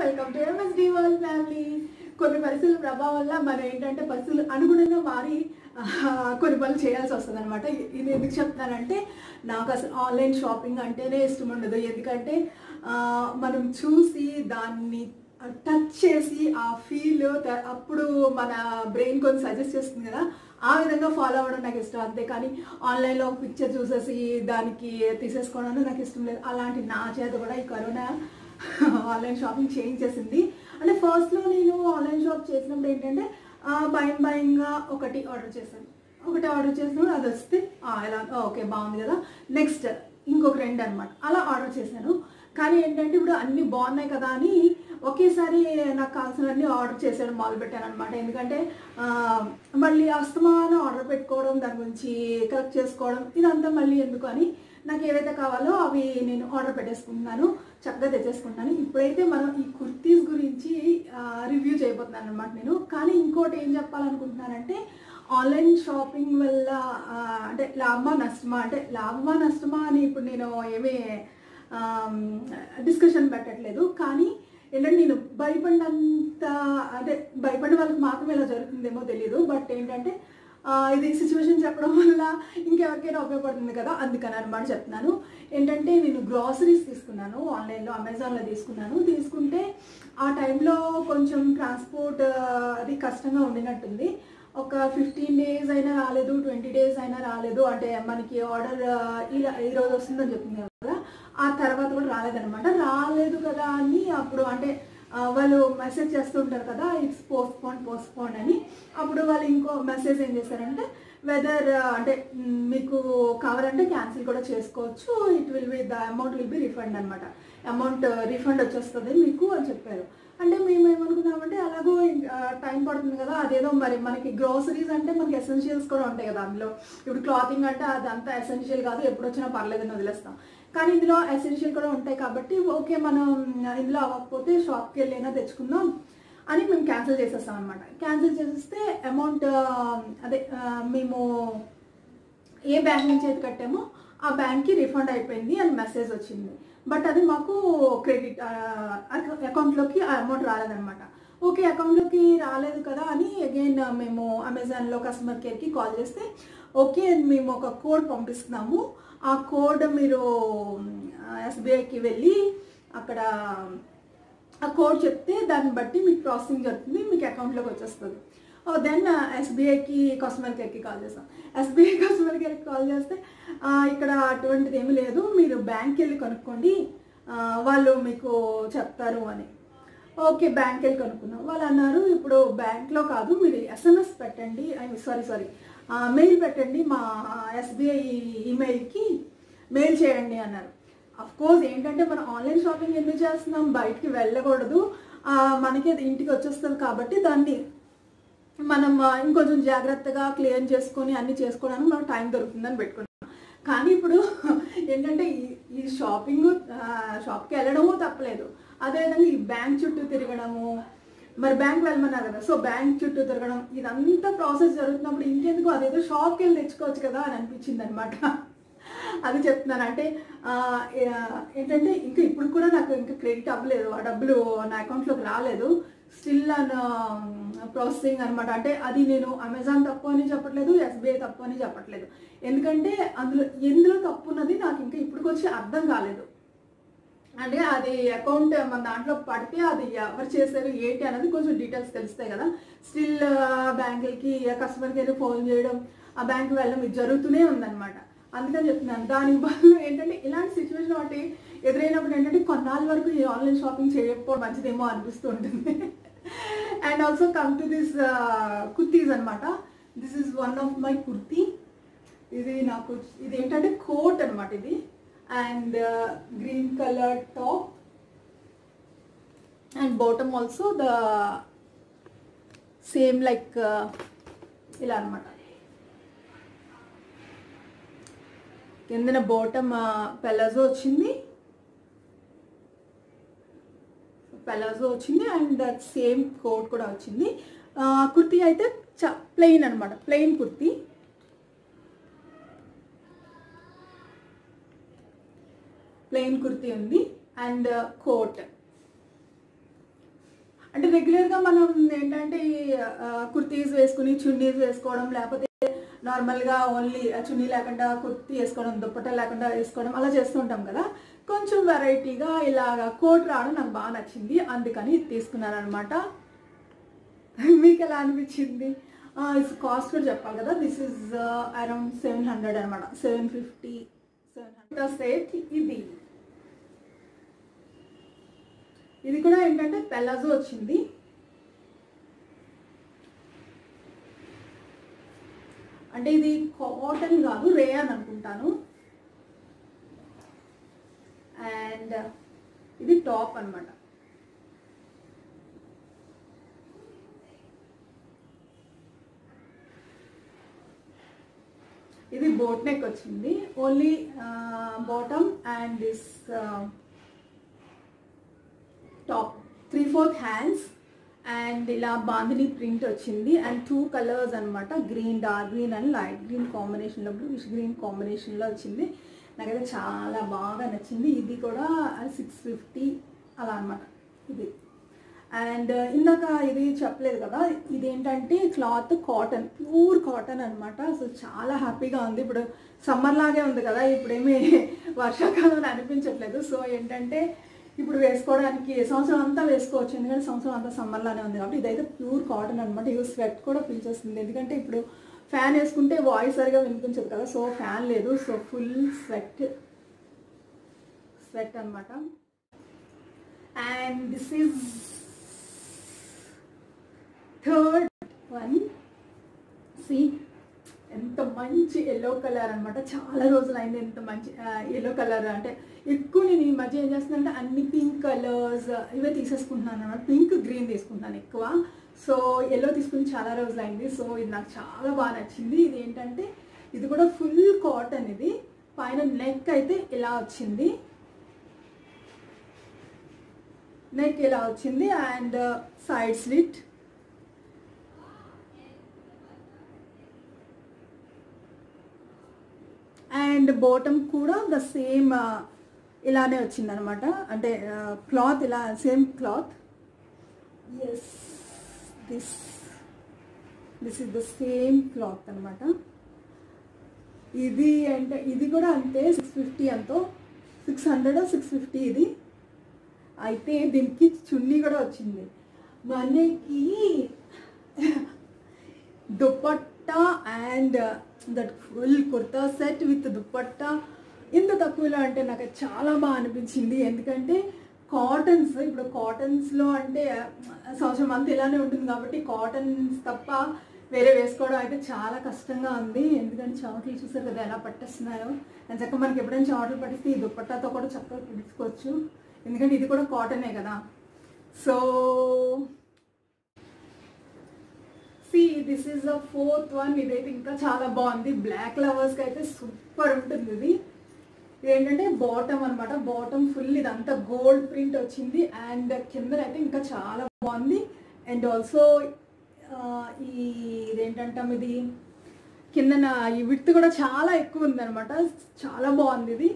welcome to MSD world family కొన్ని పరిస్థితుల ప్రభావం వల్ల మనం ఏంటంటే పరిస్థితులు అనుగుణంగా మారి ఆ, కొన్ని పనులు చేయాల్సి వస్తుంది అనమాట ఇది ఎందుకు చెప్తానంటే నాకు అసలు ఆన్లైన్ షాపింగ్ అంటేనే ఇష్టం ఉండదు ఎందుకంటే ఆ, మనం చూసి దాన్ని టచ్ చేసి ఆ ఫీల్ అప్పుడు మన బ్రెయిన్ కొంచెం సజెస్ట్ చేస్తుంది కదా ఆ విధంగా ఫాలో అవ్వడం నాకు ఇష్టం అంతేకాని ఆన్లైన్లో ఒక పిక్చర్ చూసేసి దానికి తీసేసుకోవడం నాకు ఇష్టం లేదు అలాంటి నా చేత కూడా ఈ కరోనా ఆన్లైన్ షాపింగ్ చేయించేసింది అంటే ఫస్ట్లో నేను ఆన్లైన్ షాప్ చేసినప్పుడు ఏంటంటే ఆ, భయం భయంగా ఒకటి ఆర్డర్ చేశాను ఒకటి ఆర్డర్ చేసినప్పుడు అది వస్తే ఆ, ఎలా ఓకే బాగుంది కదా నెక్స్ట్ ఇంకొక రెండు అనమాట అలా ఆర్డర్ చేశాను కానీ ఏంటంటే ఇప్పుడు అన్నీ బాగున్నాయి కదా అని ఒకేసారి నాకు కావాల్సినవన్నీ ఆర్డర్ చేసేయడం మొదలు పెట్టాను అనమాట ఎందుకంటే ఆ, మళ్ళీ అస్తమానం ఆర్డర్ పెట్టుకోవడం దాని గురించి కలెక్ట్ చేసుకోవడం ఇదంతా మళ్ళీ ఎందుకు అని నాకు ఏవైతే కావాలో అవి నేను ఆర్డర్ పెట్టేసుకుంటున్నాను చక్కగా తెచ్చేసుకుంటున్నాను ఇప్పుడైతే మనం ఈ కుర్తీస్ గురించి రివ్యూ చేయబోతున్నాను అనమాట నేను కానీ ఇంకోటి ఏం చెప్పాలనుకుంటున్నానంటే ఆన్లైన్ షాపింగ్ వల్ల ఆ, అంటే లాభమా నష్టమా అంటే లాభమా నష్టమా అని ఇప్పుడు నేను ఏమీ డిస్కషన్ పెట్టట్లేదు కానీ ఏంటంటే నేను భయపడినంత అంటే భయపడిన వాళ్ళకి మాత్రమే ఇలా జరుగుతుందేమో తెలియదు బట్ ఏంటంటే ఆ, ఇది సిచ్యువేషన్ చెప్పడం వల్ల ఇంకెవరికైనా ఉపయోగపడుతుంది కదా అందుకని అనమాట చెప్తున్నాను ఏంటంటే నేను గ్రాసరీస్ తీసుకున్నాను ఆన్లైన్లో అమెజాన్లో తీసుకున్నాను తీసుకుంటే ఆ టైంలో కొంచెం ట్రాన్స్పోర్ట్ అది కష్టంగా ఉండినట్టుంది ఒక ఫిఫ్టీన్ డేస్ అయినా రాలేదు ట్వంటీ డేస్ అయినా రాలేదు అంటే మనకి ఆర్డర్ ఇలా ఈ రోజు వస్తుందని చెప్తుంది కదా ఆ తర్వాత కూడా రాలేదనమాట రాలేదు కదా అని అప్పుడు అంటే ఆ, వాళ్ళు మెసేజ్ చేస్తుంటారు కదా it's postpone postpone అని అప్పుడు వాళ్ళు ఇంకో మెసేజ్ ఏం చేశారంటే వెదర్ అంటే మ్, మీకు కావాలంటే క్యాన్సిల్ కూడా చేసుకోవచ్చు it will be the amount will be refund అనమాట అమౌంట్ రిఫండ్ వచ్చేస్తుంది మీకు అని చెప్పారు అంటే మేము ఏమనుకున్నామంటే అలాగో టైం పడుతుంది కదా అదేదో మరి మనకి గ్రోసరీస్ అంటే మనకి ఎసెన్షియల్స్ కూడా ఉంటాయి కదా అందులో ఇప్పుడు క్లాతింగ్ అంటే అదంతా ఎసెన్షియల్ కాదు ఎప్పుడు వచ్చినా పర్లేదని వదిలేస్తాం కానీ ఇందులో ఎసెన్షియల్ కూడా ఉంటాయి కాబట్టి ఓకే మనం ఇందులో అవ్వకపోతే షాప్కి వెళ్ళైనా తెచ్చుకుందాం అని మేము క్యాన్సిల్ చేసేస్తాం అనమాట క్యాన్సిల్ చేసేస్తే అమౌంట్ అదే ఆ, మేము ఏ బ్యాంక్ నుంచి అయితే కట్టామో ఆ బ్యాంక్కి రిఫండ్ అయిపోయింది అని మెసేజ్ వచ్చింది బట్ అది మాకు క్రెడిట్ అకౌంట్లోకి ఆ అమౌంట్ రాలేదన్నమాట ఓకే అకౌంట్లోకి రాలేదు కదా అని అగైన్ మేము అమెజాన్లో కస్టమర్ కేర్కి కాల్ చేస్తే ఓకే మేము ఒక కోడ్ పంపిస్తున్నాము ఆ కోడ్ మీరు ఎస్బీఐకి వెళ్ళి అక్కడ ఆ కోడ్ చెప్తే దాన్ని బట్టి మీకు ప్రాసెసింగ్ జరుగుతుంది మీకు అకౌంట్లోకి వచ్చేస్తుంది దెన్ ఎస్బీఐకి కస్టమర్ కేర్కి కాల్ చేస్తాం ఎస్బీఐ కస్టమర్ కేర్కి కాల్ చేస్తే ఆ, ఇక్కడ అటువంటిది ఏమీ లేదు మీరు బ్యాంక్కి వెళ్ళి కనుక్కోండి ఆ, వాళ్ళు మీకు చెప్తారు అని ఓకే బ్యాంక్ వెళ్ళి కనుక్కున్నాం వాళ్ళు అన్నారు ఇప్పుడు బ్యాంక్లో కాదు మీరు ఎస్ఎంఎస్ పెట్టండి సారీ సారీ మెయిల్ పెట్టండి మా ఎస్బీఐ ఈమెయిల్కి మెయిల్ చేయండి అన్నారు అఫ్ కోర్స్ ఏంటంటే మనం ఆన్లైన్ షాపింగ్ ఎందుకు చేస్తున్నాం బయటికి వెళ్ళకూడదు ఆ, మనకి అది ఇంటికి వచ్చేస్తుంది కాబట్టి దాన్ని మనం ఆ, ఇంకొంచెం జాగ్రత్తగా క్లియర్ చేసుకొని అన్ని చేసుకోవడానికి మనకు టైం దొరుకుతుందని పెట్టుకున్నాం కానీ ఇప్పుడు ఏంటంటే ఈ- ఈ షాపింగ్ షాప్కి వెళ్ళడము తప్పలేదు అదేవిధంగా ఈ బ్యాంక్ చుట్టూ తిరగడము మరి బ్యాంక్ వెళ్ళమన్నారు కదా సో బ్యాంక్ చుట్టూ తిరగడం ఇదంతా ప్రాసెస్ జరుగుతున్నప్పుడు ఇంకెందుకు అదేదో షాప్కి వెళ్ళి తెచ్చుకోవచ్చు కదా అని అనిపించింది అనమాట అది చెప్తున్నాను అంటే ఆ, ఏ- ఏంటంటే ఇంకా ఇప్పుడు కూడా నాకు ఇంకా క్రెడిట్ అవ్వలేదు ఆ డబ్బులు నా అకౌంట్లోకి రాలేదు స్టిల్ అన్ ప్రాసెసింగ్ అనమాట అంటే అది నేను అమెజాన్ తప్పు అని చెప్పట్లేదు ఎస్బీఐ తప్పు అని చెప్పట్లేదు ఎందుకంటే అందులో ఎందులో తప్పు ఉన్నది నాకు ఇంకా ఇప్పటికొచ్చి అర్థం కాలేదు అంటే అది అకౌంట్ మన దాంట్లో పడితే అది ఎవరు చేశారు ఏంటి అనేది కొంచెం డీటెయిల్స్ తెలుస్తాయి కదా స్టిల్ బ్యాంకులకి కస్టమర్ కేర్ ఫోన్ చేయడం ఆ బ్యాంక్ వెళ్ళడం ఇది జరుగుతూనే ఉందన్నమాట అందుకని చెప్తున్నాను దాని బదులు ఏంటంటే ఇలాంటి సిచ్యువేషన్ ఒకటి ఎదురైనప్పుడు ఏంటంటే కొన్నాళ్ళ వరకు ఈ ఆన్లైన్ షాపింగ్ చేయకపోవడం మంచిదేమో అనిపిస్తూ ఉంటుంది and also come to this kurtis అనమాట this is one of my kurti ఇది నాకు ఇది ఏంటంటే కోట్ అనమాట ఇది and green colour top and bottom also the same like ఇలా అనమాట కిందన బాటమ్ పెలాజో వచ్చింది పెలాజో వచ్చింది అండ్ దట్ సేమ్ కోట్ కూడా వచ్చింది ఆ, కుర్తీ అయితే చ ప్లెయిన్ అనమాట ప్లెయిన్ కుర్తీ ప్లెయిన్ కుర్తీ ఉంది అండ్ కోట్ అంటే రెగ్యులర్గా మనం ఏంటంటే ఈ కుర్తీస్ వేసుకుని చున్నీస్ వేసుకోవడం లేకపోతే నార్మల్గా ఓన్లీ చున్నీ లేకుండా కుర్తీ వేసుకోవడం దుప్పట లేకుండా వేసుకోవడం అలా చేస్తుంటాం కదా కొంచెం వెరైటీగా ఇలాగా కోట్ రావడం నాకు బాగా నచ్చింది అందుకని ఇది తీసుకున్నాను అనమాట మీకు ఎలా అనిపించింది కాస్ట్ కూడా చెప్పాలి కదా this is around seven hundred అనమాట seven fifty seven hundred set ఇది ఇది కూడా ఏంటంటే పెలాజో వచ్చింది అంటే ఇది కాటన్ కాదు రేయన్ అనుకుంటాను అండ్ ఇది టాప్ అన్నమాట ఇది బోట్ నెక్ వచ్చింది only bottom and this top three fourth hands and ఇలా బాందిని ప్రింట్ వచ్చింది అండ్ టూ కలర్స్ అనమాట green dark green and light green కాంబినేషన్లో బ్లూష్ గ్రీన్ కాంబినేషన్లో వచ్చింది నాకైతే చాలా బాగా నచ్చింది ఇది కూడా సిక్స్ ఫిఫ్టీ అలా అనమాట ఇది అండ్ ఇందాక ఇది చెప్పలేదు కదా ఇదేంటంటే క్లాత్ కాటన్ ప్యూర్ కాటన్ అనమాట అసలు చాలా హ్యాపీగా ఉంది ఇప్పుడు సమ్మర్ లాగే ఉంది కదా ఇప్పుడేమీ వర్షాకాలం అనిపించట్లేదు సో ఏంటంటే ఇప్పుడు వేసుకోవడానికి సంవత్సరం అంతా వేసుకోవచ్చు ఎందుకంటే సంవత్సరం అంతా సమ్మర్లానే ఉంది కాబట్టి ఇదైతే ప్యూర్ కాటన్ అనమాట ఇది స్వెట్ కూడా పీల్చేస్తుంది ఎందుకంటే ఇప్పుడు ఫ్యాన్ వేసుకుంటే వాయిస్ సరిగా వినిపించదు కదా సో ఫ్యాన్ లేదు సో ఫుల్ స్వెట్ స్వెట్ అనమాట and this is third one see ఎంత మంచి ఎల్లో కలర్ అనమాట చాలా రోజులు అయింది ఎంత మంచి ఎల్లో కలర్ అంటే ఎక్కువ నేను ఈ మధ్య ఏం చేస్తున్నానంటే అన్ని పింక్ కలర్స్ ఇవే తీసేసుకుంటున్నాను అనమాట పింక్ గ్రీన్ తీసుకుంటున్నాను ఎక్కువ సో ఎల్లో తీసుకుని చాలా రోజులు అయింది సో ఇది నాకు చాలా బాగా నచ్చింది ఇది ఏంటంటే ఇది కూడా ఫుల్ కాటన్ ఇది పైన నెక్ అయితే ఇలా వచ్చింది నెక్ ఇలా వచ్చింది and side slit and bottom కూడా ద సేమ్ ఇలానే వచ్చిందనమాట అంటే క్లాత్ ఇలా same cloth yes this this is the same cloth అనమాట ఇది అంటే ఇది కూడా అంతే సిక్స్ ఫిఫ్టీ ఎంతో సిక్స్ హండ్రెడ్ సిక్స్ ఫిఫ్టీ ఇది అయితే దీనికి చున్నీ కూడా వచ్చింది మనకి dupatta and that full kurta set with dupatta ఇంత తక్కువలో అంటే నాకు అది చాలా బాగా అనిపించింది ఎందుకంటే కాటన్స్ ఇప్పుడు కాటన్స్లో అంటే సంవత్సరం అంతా ఇలానే ఉంటుంది కాబట్టి కాటన్స్ తప్ప వేరే వేసుకోవడం అయితే చాలా కష్టంగా ఉంది ఎందుకంటే చవట్లు చూసారు కదా ఎలా పట్టేస్తున్నాయో అని చక్క మనకి ఎప్పుడైనా చవట్లు పట్టిస్తే ఈ దుప్పట్టాతో కూడా చక్కగా పిలుచుకోవచ్చు ఎందుకంటే ఇది కూడా కాటనే కదా so see this is the fourth one ఇదైతే ఇంకా చాలా బాగుంది బ్లాక్ లవర్స్కి అయితే సూపర్ ఉంటుంది ఇది ఏంటంటే బాటమ్ అనమాట బాటమ్ ఫుల్ ఇదంతా గోల్డ్ ప్రింట్ వచ్చింది అండ్ కింద అయితే ఇంకా చాలా బాగుంది అండ్ ఆల్సో ఈ ఇదేంటంటాం ఇది కిందన ఈ విడ్త్ కూడా చాలా ఎక్కువ ఉందన్నమాట చాలా బాగుంది ఇది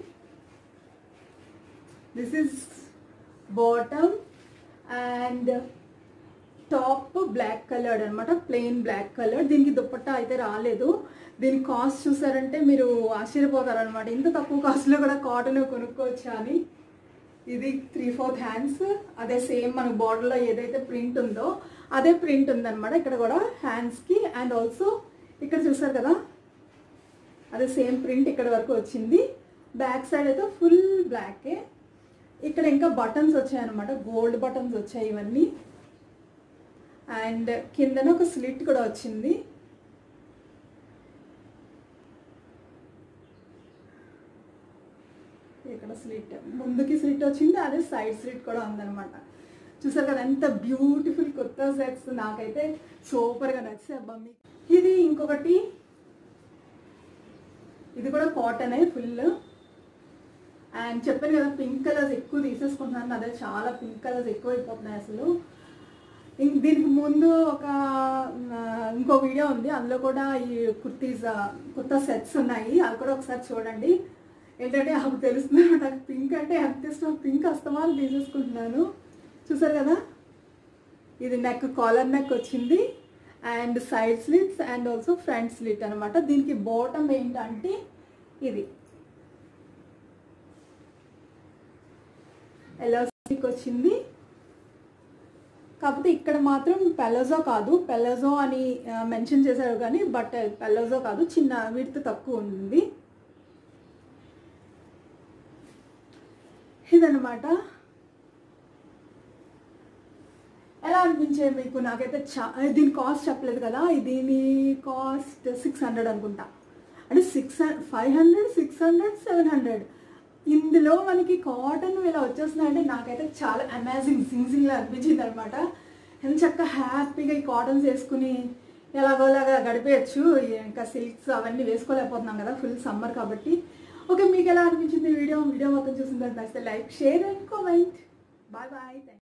this is bottom and top black coloured అనమాట ప్లెయిన్ బ్లాక్ కలర్ దీనికి దుప్పట్టా అయితే రాలేదు దీని కాస్ట్ చూసారంటే మీరు ఆశ్చర్యపోతారు అనమాట ఇంత తక్కువ కాస్ట్లో కూడా కాటన్ కొనుక్కోవచ్చా అని ఇది త్రీ ఫోర్త్ హ్యాండ్స్ అదే సేమ్ మన బార్డర్లో ఏదైతే ప్రింట్ ఉందో అదే ప్రింట్ ఉందన్నమాట ఇక్కడ కూడా హ్యాండ్స్కి అండ్ ఆల్సో ఇక్కడ చూసారు కదా అదే సేమ్ ప్రింట్ ఇక్కడ వరకు వచ్చింది బ్యాక్ సైడ్ అయితే ఫుల్ బ్లాకే ఇక్కడ ఇంకా బటన్స్ వచ్చాయి అనమాట గోల్డ్ బటన్స్ వచ్చాయి ఇవన్నీ అండ్ కిందన ఒక స్లిట్ కూడా వచ్చింది ఇక్కడ స్లిట్ ముందుకి స్లిట్ వచ్చింది అదే సైడ్ స్లిట్ కూడా ఉందన్నమాట చూసారు కదా ఎంత బ్యూటిఫుల్ కొత్త సెట్స్ నాకైతే సూపర్గా నచ్చాయి అబ్బా మీకు ఇది ఇంకొకటి ఇది కూడా కాటనే ఫుల్ అండ్ చెప్పాను కదా పింక్ కలర్స్ ఎక్కువ తీసేసుకుంటున్నాను అదే చాలా పింక్ కలర్స్ ఎక్కువ అయిపోతున్నాయి అసలు ఇంక దీనికి ముందు ఒక ఆ, ఇంకో వీడియో ఉంది అందులో కూడా ఈ కుర్తీస్ ఆ, కొత్త సెట్స్ ఉన్నాయి అది కూడా ఒకసారి చూడండి ఏంటంటే అప్పుడు తెలుస్తుంది నాకు పింక్ అంటే ఎంత ఇష్టం పింక్ అస్తమాలు తీసేసుకుంటున్నాను చూసారు కదా ఇది నెక్ కాలర్ నెక్ వచ్చింది and side slits and also front slit అనమాట దీనికి బాటమ్ ఏంటంటే ఇది ఎలాస్టిక్ వచ్చింది కాకపోతే ఇక్కడ మాత్రం పెలజో కాదు పెలజో అని మెన్షన్ చేశారు కానీ బట్ పెలజో కాదు చిన్న విడ్త్ తక్కువ ఉంది ఇదనమాట ఎలా అనిపించే మీకు నాకైతే చా దీని కాస్ట్ చెప్పలేదు కదా దీని కాస్ట్ సిక్స్ హండ్రెడ్ అనుకుంటా అంటే six five hundred six hundred seven hundred ఇందులో మనకి కాటన్ ఇలా వచ్చేస్తున్నాయంటే నాకైతే చాలా అమేజింగ్ సింగ్సింగ్లా అనిపించింది అనమాట ఎంత చక్కగా హ్యాపీగా ఈ కాటన్స్ వేసుకుని ఎలాగోలాగా గడిపేయచ్చు ఇంకా సిల్క్స్ అవన్నీ వేసుకోలేకపోతున్నాం కదా ఫుల్ సమ్మర్ కాబట్టి ఓకే మీకు ఎలా అనిపించింది వీడియో వీడియో మొత్తం చూసిన తర్వాత నచ్చితే like share and comment bye bye